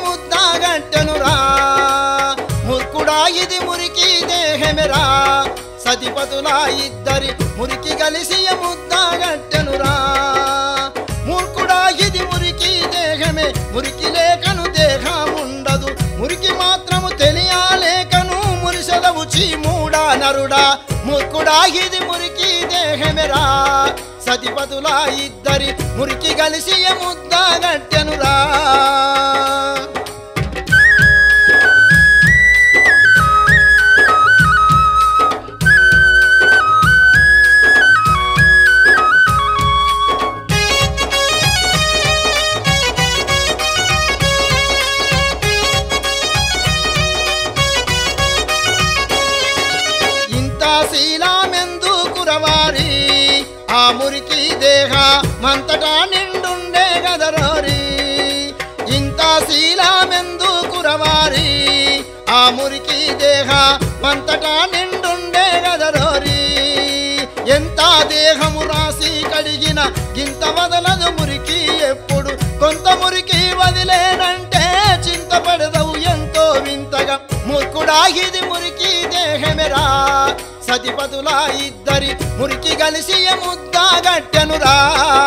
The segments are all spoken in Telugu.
ముద్దాగట్టెనురా ముర్కుడా ఇది మురికి దేహమెరా సతిపతులా ఇద్దరి మురికి కలిసి ముద్దాగట్టెనురా మూర్ఖుడా ఇది మురికి దేహమే మురికి లేకను దేహముండదు మురికి మాత్రము తెలియాలేకను మురిసెలవు చీమూడా నరుడా మూర్ఖుడా ఇది మురికి దేహమెరా సతిపతులా ఇద్దరి మురికి కలిసి ముద్దాగట్టెనురా ఇంత శీలామెందు కురవారి ఆ మురికి దేహ మంతటా నిండుండే గదరోరి ఇంత శీలామెందు కురవారి ఆ మురికి దేహ మంతటా నిండుండే గదరోరి ఎంత దేహము రాసి కడిగిన గింత వదలదు మురికి ఎప్పుడు కొంత మురికి వదిలేనంటే చింతపడదవు ఎంతో వింతగా ముక్కుడా ఇది మురికి దేహమెరా సతిపతులా ఇద్దరి మురికి కలిసి ముద్దాగట్టెనురా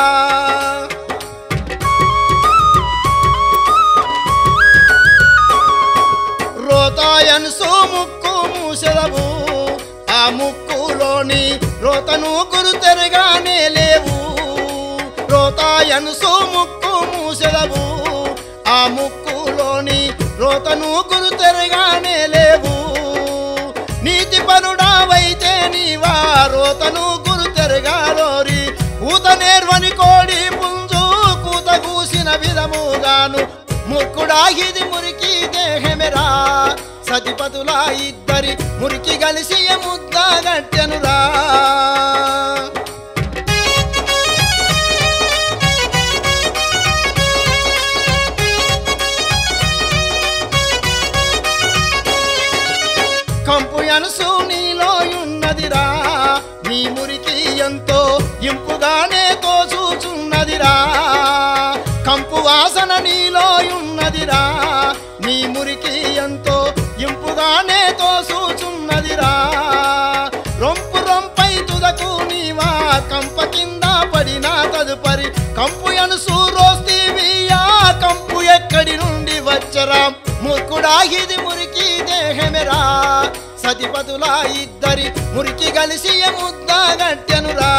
రోతాయన్సు ముక్కు మూసెదవు ఆ ముక్కులోని రోతను గురు తెరగానే లేవు రోతాయన్సు ముక్కు మూసెదవు ఆ ముక్కులోని రోతను గురు తెరగానే లేవు నీతి పరుడావైతే నీవా రోతను గురు తెరగారోరి కూత నేర్వని కోడి పుంజు కూత కూసిన విధముగాను ముక్కుడా ఇది మురికి దేహమెరా సతిపతులా ఇద్దరి మురికి కలిసి ముద్దాగట్టెనురా కంపు ఎనసు నీలో ఉన్నదిరా నీ మురికి ఎంతో ఇంపుగానే తోచుచున్నదిరా కంపు వాసన నీలో ఉన్నదిరా నీ మురికి ఎంతో ఇంపుగానే తోసుచున్నదిరా రొంపు రొంపై తుదకు నీవా కంప కింద పడిన తదుపరి కంపు ఎనుసు రోస్తీవియా కంపు ఎక్కడి నుండి వచ్చరా ముక్కుడా ఇది మురికి దేహమెరా సతిపతులా ఇద్దరి మురికి కలిసి ముద్దాగట్టెనురా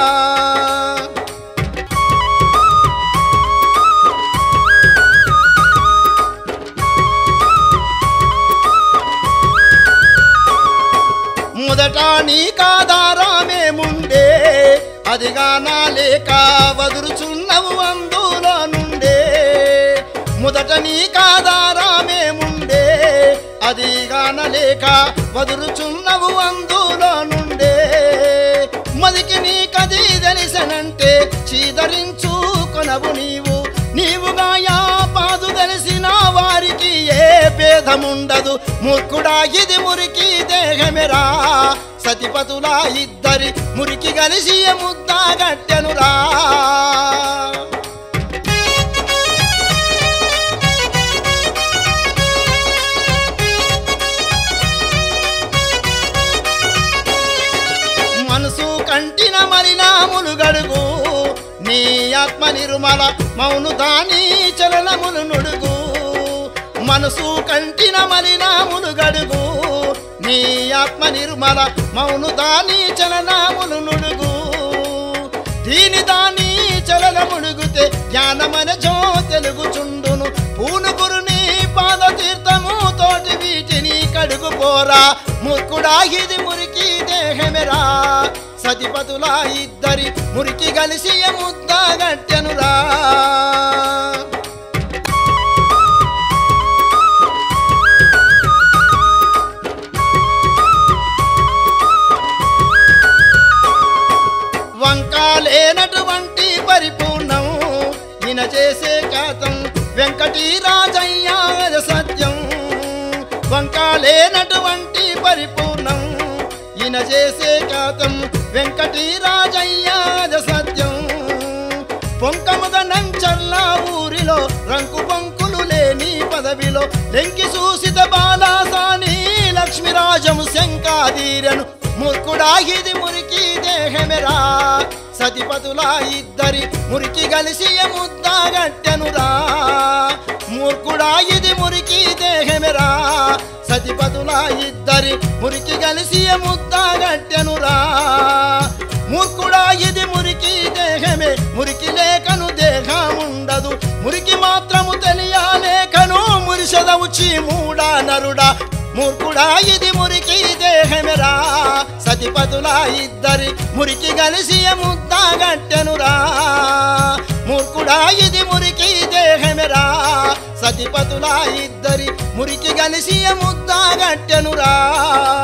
మొదట నీ కాదారామేముండే అదిగా నా లేక వదురుచున్నవు అందులో నుండే మొదట నీ కాదారామేముండే అదిగా నా లేక వదురుచున్నవు అందులో నుండే మదికి నీకది తెలిసనంటే చీదరించు కొనవు నీవు నీవుగా పాదు తెలిసిన వారికి ఏ భేదముండదు ముక్కుడా ఇది మురికి దేహమెరా సతిపతులా ఇద్దరి మురికి కలిసి ముద్దాగట్టెనురా మనసు కంటిన మలినాములు గడుగు నీ ఆత్మ నిర్మల మౌను దాని చలనములు నుడుగు మనసు కంటిన మలినాములు గడుగు నీ ఆత్మ నిర్మల మౌను దాని చలనాములు నుడుగు దీని దాని చలన ముడుగుతే జ్ఞానమన జో తెలుగుచుండును పూనుగురు నీ పాద తీర్థము తోటి వీటిని కడుగు పోరా ముక్కుడా ఇది మురికి దేహమెరా సతిపతులా ఇద్దరి మురికి కలిసి ముద్దాగట్టెనురా వంకాలేనటువంటి పరిపూర్ణం ఈయన చేసే ఖ్యాతం వెంకటీ రాజయ్య సత్యం వంకాలేనటువంటి పరిపూర్ణం ఈయన చేసే ఖ్యాతం వెంకటీ రాజయ్య సత్యం పొంకముద నంచల్ల ఊరిలో రంకు పొంకులు లేని పదవి లెంకి చూసిత బాలాసాని లక్ష్మీరాజము శంకాదీరను ముర్కుడా ఇది మురికి దేహమెరా సతిపతుల ఇద్దరి మురికి కలిసి ముద్దాగట్టెనురా మూర్ఖుడా ఇది మురికి దేహమెరా సతిపతుల ఇద్దరి మురికి కలిసి ముద్దాగట్టెనురా మూర్ఖుడా ఇది మురికి దేహమే మురికి లేఖను దేహముండదు మురికి మాత్రము తెలియలేఖను మురిసెదవు చీమూడా నరుడా మూర్ఖుడా ఇది మురికి దేహమెరా సతిపతుల ఇద్దరి మురికి కలిసి ముద్దాగట్టెనురా మూర్ఖుడా ఇది మురికి దేహమెరా సతిపతుల ఇద్దరి మురికి కలిసి ముద్దాగట్టెనురా